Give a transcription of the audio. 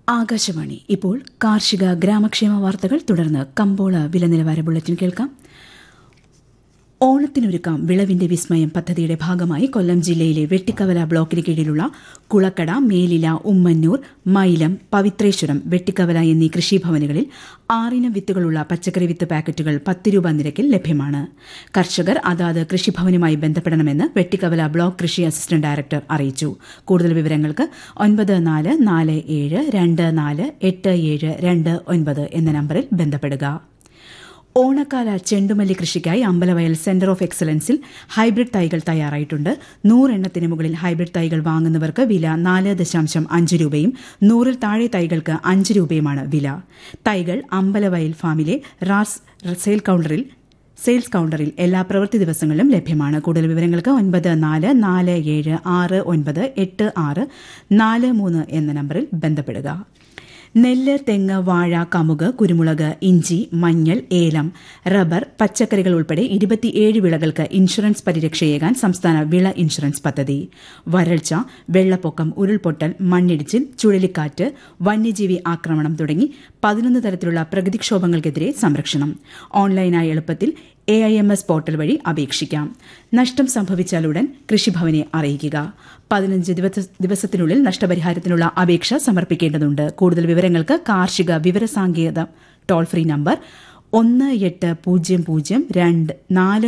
ആകാശവാണി ഇപ്പോൾ കാർഷിക ഗ്രാമക്ഷേമ വാർത്തകൾ തുടർന്ന് കമ്പോള വില നിലവാര ബുള്ളറ്റിൻ കേൾക്കാം ഓണത്തിനൊരുക്കാം വിളവിന്റെ വിസ്മയം പദ്ധതിയുടെ ഭാഗമായി കൊല്ലം ജില്ലയിലെ വെട്ടിക്കവല ബ്ലോക്കിന് കീഴിലുള്ള കുളക്കട മേലില ഉമ്മന്നൂർ മൈലം പവിത്രേശ്വരം വെട്ടിക്കവല എന്നീ കൃഷിഭവനുകളിൽ ആറിനം വിത്തുകളുള്ള പച്ചക്കറി വിത്ത് പാക്കറ്റുകൾ പത്ത് രൂപ നിരക്കിൽ ലഭ്യമാണ് കർഷകർ അതാത് കൃഷിഭവനുമായി ബന്ധപ്പെടണമെന്ന് വെട്ടിക്കവല ബ്ലോക്ക് കൃഷി അസിസ്റ്റന്റ് ഡയറക്ടർ അറിയിച്ചു കൂടുതൽ വിവരങ്ങൾക്ക് ഒൻപത് നാല് നാല് ഏഴ് രണ്ട് നാല് എട്ട് ഏഴ് രണ്ട് ഒൻപത് എന്ന നമ്പറിൽ ബന്ധപ്പെടുക ഓണക്കാല ചെണ്ടുമല്ലി കൃഷിക്കായി അമ്പലവയൽ സെന്റർ ഓഫ് എക്സലൻസിൽ ഹൈബ്രിഡ് തൈകൾ തയ്യാറായിട്ടുണ്ട് നൂറെണ്ണത്തിന് മുകളിൽ ഹൈബ്രിഡ് തൈകൾ വാങ്ങുന്നവർക്ക് വില നാല് ദശാംശം അഞ്ച് രൂപയും നൂറിൽ താഴെ തൈകൾക്ക് അഞ്ച് രൂപയുമാണ് വില തൈകൾ അമ്പലവയൽ ഫാമിലെ റാസ് സെയിൽ കൌണ്ടറിൽ സെയിൽസ് കൌണ്ടറിൽ എല്ലാ പ്രവൃത്തി ദിവസങ്ങളിലും ലഭ്യമാണ് കൂടുതൽ വിവരങ്ങൾക്ക് ഒൻപത് നാല് നാല് ഏഴ് ആറ് ഒൻപത് എട്ട് ആറ് നാല് മൂന്ന് എന്ന നമ്പറിൽ ബന്ധപ്പെടുക നെല്ല് തെങ്ങ് വാഴ കമുക് കുരുമുളക് ഇഞ്ചി മഞ്ഞൾ ഏലം റബ്ബർ പച്ചക്കറികൾ ഉൾപ്പെടെ ഇരുപത്തിയേഴ് വിളകൾക്ക് ഇൻഷുറൻസ് പരിരക്ഷയേകാൻ സംസ്ഥാന വിള ഇൻഷുറൻസ് പദ്ധതി വരൾച്ച വെള്ളപ്പൊക്കം ഉരുൾപൊട്ടൽ മണ്ണിടിച്ചിൽ ചുഴലിക്കാറ്റ് വന്യജീവി ആക്രമണം തുടങ്ങി പതിനൊന്ന് തരത്തിലുള്ള പ്രകൃതിക്ഷോഭങ്ങൾക്കെതിരെ സംരക്ഷണം ഓൺലൈനായി എളുപ്പത്തിൽ A I M S portal വഴി അപേക്ഷിക്കാം നഷ്ടം സംഭവിച്ചാലുടൻ കൃഷിഭവനെ അറിയിക്കുക പതിനഞ്ച് ദിവസത്തിനുള്ളിൽ നഷ്ടപരിഹാരത്തിനുള്ള അപേക്ഷ സമർപ്പിക്കേണ്ടതുണ്ട് കൂടുതൽ വിവരങ്ങൾക്ക് കാർഷിക വിവരസാങ്കേത ടോൾ ഫ്രീ നമ്പർ ഒന്ന് എട്ട് പൂജ്യം പൂജ്യം രണ്ട് നാല്